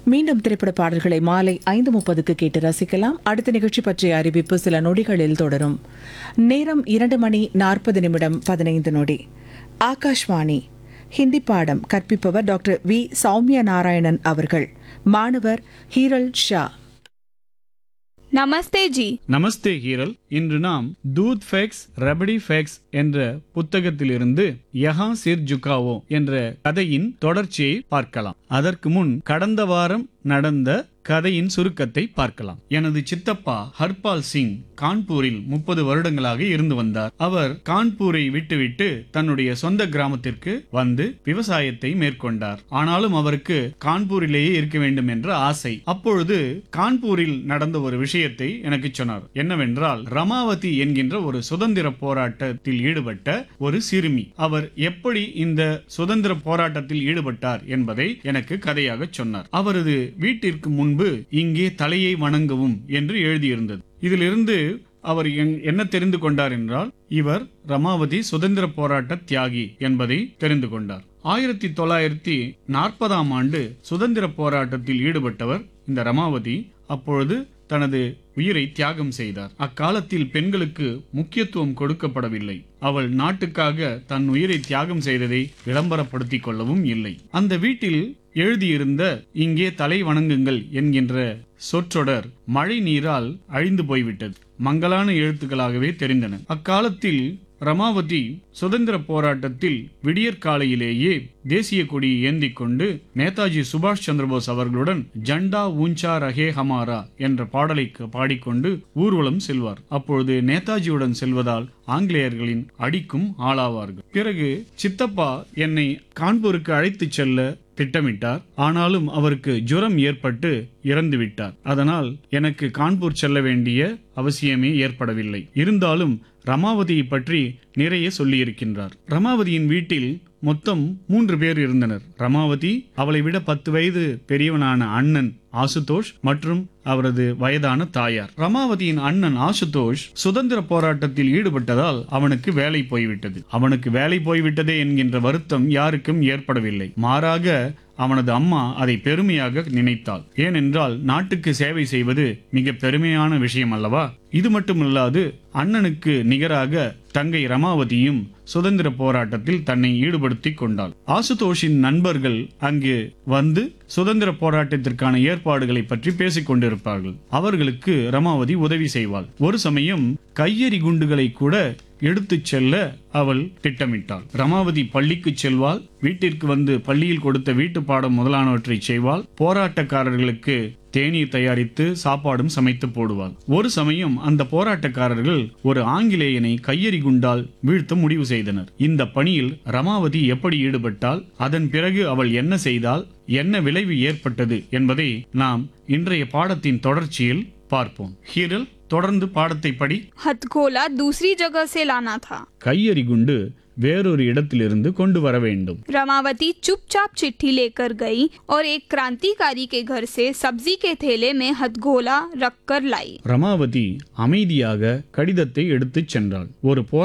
மீண்டும் திரைப்பட பாடல்களை மாலை ஐந்து முப்பதுக்கு கேட்டு ரசிக்கலாம் அடுத்த நிகழ்ச்சி பற்றிய அறிவிப்பு சில நொடிகளில் தொடரும் நேரம் இரண்டு மணி நாற்பது நிமிடம் பதினைந்து நொடி ஆகாஷ்வாணி ஹிந்தி பாடம் கற்பிப்பவர் டாக்டர் வி சௌமியா நாராயணன் அவர்கள் மாணவர் ஹீரல் ஷா நமஸ்தே ஜி நமஸ்தே ஹீரல் இன்று நாம் தூத் ஃபேக்ஸ் ரபடி ஃபேக்ஸ் என்ற புத்தகத்திலிருந்து யஹா சிர் ஜுகாவோ என்ற கதையின் தொடர்ச்சியை பார்க்கலாம் அதற்கு முன் கடந்த வாரம் நடந்த கதையின் சுருக்கத்தை பார்க்கலாம் எனது சித்தப்பா ஹர்பால் சிங் கான்பூரில் முப்பது வருடங்களாக இருந்து வந்தார் அவர் கான்பூரை விட்டுவிட்டு தன்னுடைய சொந்த கிராமத்திற்கு வந்து விவசாயத்தை மேற்கொண்டார் ஆனாலும் அவருக்கு கான்பூரிலேயே இருக்க வேண்டும் என்ற ஆசை அப்பொழுது கான்பூரில் நடந்த ஒரு விஷயத்தை எனக்கு சொன்னார் என்னவென்றால் ரமாவதி என்கின்ற ஒரு சுதந்திர போராட்டத்தில் ஈடுபட்ட ஒரு சிறுமி அவர் எப்படி இந்த சுதந்திர போராட்டத்தில் ஈடுபட்டார் என்பதை எனக்கு கதையாக சொன்னார் அவரது வீட்டிற்கு முன்பு இங்கே தலையை வணங்கவும் என்று எழுதியிருந்தது இதிலிருந்து அவர் எங்- என்ன தெரிந்து கொண்டார் என்றால் இவர் ரமாவதி சுதந்திர போராட்ட தியாகி என்பதை தெரிந்து கொண்டார் ஆயிரத்தி தொள்ளாயிரத்தி நாற்பதாம் ஆண்டு சுதந்திர போராட்டத்தில் ஈடுபட்டவர் இந்த ரமாவதி அப்பொழுது தனது உயிரை தியாகம் செய்தார் அக்காலத்தில் பெண்களுக்கு முக்கியத்துவம் கொடுக்கப்படவில்லை அவள் நாட்டுக்காக தன் உயிரை தியாகம் செய்ததை விளம்பரப்படுத்திக் கொள்ளவும் இல்லை அந்த வீட்டில் எழுதியிருந்த இங்கே தலை வணங்குங்கள் என்கின்ற சொற்றொடர் மழை நீரால் அழிந்து போய்விட்டது மங்கலான எழுத்துக்களாகவே தெரிந்தன அக்காலத்தில் ரமாவதி சுதந்திர போராட்டத்தில் விடியற்காலையிலேயே தேசிய கொடியை ஏந்திக் கொண்டு நேதாஜி சுபாஷ் சந்திரபோஸ் அவர்களுடன் ஜண்டா ஊஞ்சா ரஹே ஹமாரா என்ற பாடலை க- பாடிக்கொண்டு ஊர்வலம் செல்வார் அப்பொழுது நேதாஜியுடன் செல்வதால் ஆங்கிலேயர்களின் அடிக்கும் ஆளாவார்கள் பிறகு சித்தப்பா என்னை கான்பூருக்கு அழைத்துச் செல்ல திட்டமிட்டார் ஆனாலும் அவருக்கு ஜுரம் ஏற்பட்டு இறந்து விட்டார் அதனால் எனக்கு கான்பூர் செல்ல வேண்டிய அவசியமே ஏற்படவில்லை இருந்தாலும் ரமாவதியை பற்றி நிறைய சொல்லியிருக்கின்றார் ரமாவதியின் வீட்டில் மொத்தம் மூன்று பேர் இருந்தனர் ரமாவதி அவளை விட பத்து வயது பெரியவனான அண்ணன் ஆசுதோஷ் மற்றும் அவரது வயதான தாயார் ரமாவதியின் அண்ணன் ஆசுதோஷ் சுதந்திர போராட்டத்தில் ஈடுபட்டதால் அவனுக்கு வேலை போய்விட்டது அவனுக்கு வேலை போய்விட்டதே என்கின்ற வருத்தம் யாருக்கும் ஏற்படவில்லை மாறாக அவனது அம்மா அதை பெருமையாக நினைத்தாள் ஏனென்றால் நாட்டுக்கு சேவை செய்வது மிக பெருமையான விஷயம் அல்லவா இது மட்டுமல்லாது அண்ணனுக்கு நிகராக தங்கை ரமாவதியும் சுதந்திர போராட்டத்தில் தன்னை ஈடுபடுத்திக் கொண்டாள் ஆசுதோஷின் நண்பர்கள் அங்கு வந்து சுதந்திர போராட்டத்திற்கான ஏற்பாடுகளை பற்றி பேசிக் கொண்டிருப்பார்கள் அவர்களுக்கு ரமாவதி உதவி செய்வாள் ஒரு சமயம் கையெறி குண்டுகளை கூட எடுத்துச் செல்ல அவள் திட்டமிட்டாள் ரமாவதி பள்ளிக்கு செல்வாள் வீட்டிற்கு வந்து பள்ளியில் கொடுத்த வீட்டு பாடம் முதலானவற்றை செய்வாள் போராட்டக்காரர்களுக்கு தேநீர் தயாரித்து சாப்பாடும் சமைத்து போடுவாள் ஒரு சமயம் அந்த போராட்டக்காரர்கள் ஒரு ஆங்கிலேயனை கையெறி குண்டால் வீழ்த்த முடிவு செய்தனர் இந்த பணியில் ரமாவதி எப்படி ஈடுபட்டால் அதன் பிறகு அவள் என்ன செய்தால் என்ன விளைவு ஏற்பட்டது என்பதை நாம் இன்றைய பாடத்தின் தொடர்ச்சியில் பார்ப்போம் ஹீரல் தொடர்ந்து பாடத்தை படி हथगोला दूसरी जगह से लाना था கையெறி குண்டு வேறொரு இடத்திலிருந்து கொண்டு வர வேண்டும் रमावती चुपचाप चिट्ठी लेकर गई और एक क्रांतिकारी के घर से सब्जी के थैले में हथगोला रखकर लाई ரமாவதி அமைதியாக கடிதத்தை எடுத்துச் சென்றாள் ஒரு போராட்ட